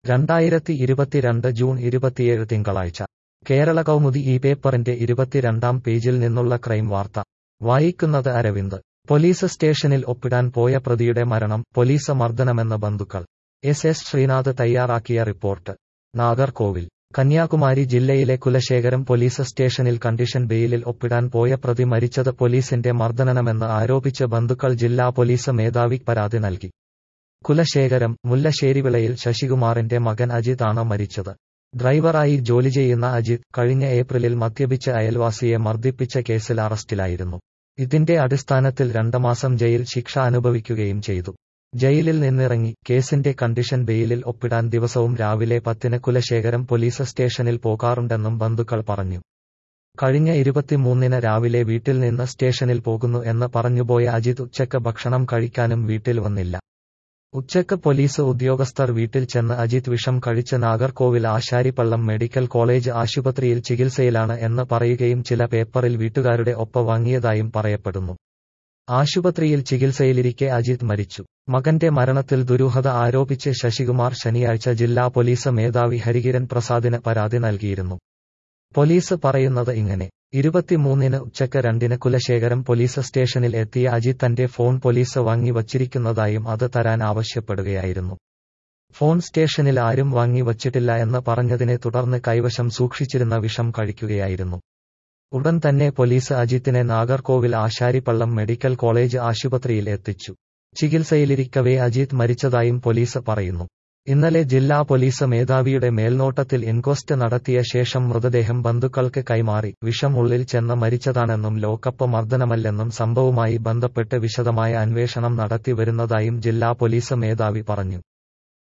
രണ്ടായിരത്തി ഇരുപത്തിരണ്ട് ജൂൺ ഇരുപത്തിയേഴ് തിങ്കളാഴ്ച കേരള കൗമുദി ഈ പേപ്പറിന്റെ ഇരുപത്തിരണ്ടാം പേജിൽ നിന്നുള്ള ക്രൈം വാർത്ത വായിക്കുന്നത് അരവിന്ദ് പോലീസ് സ്റ്റേഷനിൽ ഒപ്പിടാൻ പോയ പ്രതിയുടെ മരണം പോലീസ് മർദ്ദനമെന്ന ബന്ധുക്കൾ എസ് എസ് ശ്രീനാഥ് തയ്യാറാക്കിയ റിപ്പോർട്ട് നാഗർകോവിൽ കന്യാകുമാരി ജില്ലയിലെ കുലശേഖരം പോലീസ് സ്റ്റേഷനിൽ കണ്ടീഷൻ ബെയിലിൽ ഒപ്പിടാൻ പോയ പ്രതി മരിച്ചത് പോലീസിന്റെ മർദ്ദനമെന്ന് ആരോപിച്ച് ബന്ധുക്കൾ ജില്ലാ പോലീസ് മേധാവി പരാതി നൽകി കുലശേഖരം മുല്ലശ്ശേരിവിളയിൽ ശശികുമാറിന്റെ മകൻ അജിതാണ് മരിച്ചത് ഡ്രൈവറായി ജോലി ചെയ്യുന്ന അജിത് കഴിഞ്ഞ ഏപ്രിലിൽ മദ്യപിച്ച് അയൽവാസിയെ മർദ്ദിപ്പിച്ച കേസിൽ അറസ്റ്റിലായിരുന്നു ഇതിന്റെ അടിസ്ഥാനത്തിൽ രണ്ട് മാസം ജയിൽ ശിക്ഷ അനുഭവിക്കുകയും ചെയ്തു ജയിലിൽ നിന്നിറങ്ങി കേസിന്റെ കണ്ടീഷൻ ബെയിലിൽ ഒപ്പിടാൻ ദിവസവും രാവിലെ പത്തിന് കുലശേഖരം പോലീസ് സ്റ്റേഷനിൽ പോകാറുണ്ടെന്നും ബന്ധുക്കൾ പറഞ്ഞു കഴിഞ്ഞ ഇരുപത്തിമൂന്നിന് രാവിലെ വീട്ടിൽ നിന്ന് സ്റ്റേഷനിൽ പോകുന്നു എന്ന് പറഞ്ഞുപോയ അജിത് ഉച്ചക്ക് ഭക്ഷണം കഴിക്കാനും വീട്ടിൽ വന്നില്ല ഉച്ചക്ക് പോലീസ് ഉദ്യോഗസ്ഥർ വീട്ടിൽ ചെന്ന് അജിത് വിഷം കഴിച്ച് നാഗർകോവിൽ ആശാരിപ്പള്ളം മെഡിക്കൽ കോളേജ് ആശുപത്രിയിൽ ചികിത്സയിലാണ് എന്ന് പറയുകയും ചില പേപ്പറിൽ വീട്ടുകാരുടെ ഒപ്പ വാങ്ങിയതായും പറയപ്പെടുന്നു ആശുപത്രിയിൽ ചികിത്സയിലിരിക്കെ അജിത് മരിച്ചു മകന്റെ മരണത്തിൽ ദുരൂഹത ആരോപിച്ച് ശശികുമാർ ശനിയാഴ്ച ജില്ലാ പോലീസ് മേധാവി ഹരികിരൺ പ്രസാദിന് പരാതി നൽകിയിരുന്നു പോലീസ് പറയുന്നത് ഇങ്ങനെ ഇരുപത്തിമൂന്നിന് ഉച്ചക്ക് രണ്ടിന് കുലശേഖരം പോലീസ് സ്റ്റേഷനിൽ എത്തിയ അജിത് തന്റെ ഫോൺ പോലീസ് വാങ്ങി വച്ചിരിക്കുന്നതായും അത് തരാൻ ആവശ്യപ്പെടുകയായിരുന്നു ഫോൺ സ്റ്റേഷനിൽ ആരും വാങ്ങി വച്ചിട്ടില്ല എന്ന് പറഞ്ഞതിനെ തുടർന്ന് കൈവശം സൂക്ഷിച്ചിരുന്ന വിഷം കഴിക്കുകയായിരുന്നു ഉടൻ തന്നെ പോലീസ് അജിത്തിനെ നാഗർകോവിൽ ആശാരിപ്പള്ളം മെഡിക്കൽ കോളേജ് ആശുപത്രിയിൽ എത്തിച്ചു ചികിത്സയിലിരിക്കവേ അജിത് മരിച്ചതായും പോലീസ് പറയുന്നു ഇന്നലെ ജില്ലാ പോലീസ് മേധാവിയുടെ മേൽനോട്ടത്തിൽ ഇൻക്വസ്റ്റ് നടത്തിയ ശേഷം മൃതദേഹം ബന്ധുക്കൾക്ക് കൈമാറി വിഷം ഉള്ളിൽ ചെന്ന് മരിച്ചതാണെന്നും ലോക്കപ്പ് മർദ്ദനമല്ലെന്നും സംഭവവുമായി ബന്ധപ്പെട്ട് വിശദമായ അന്വേഷണം നടത്തി വരുന്നതായും ജില്ലാ പോലീസ് മേധാവി പറഞ്ഞു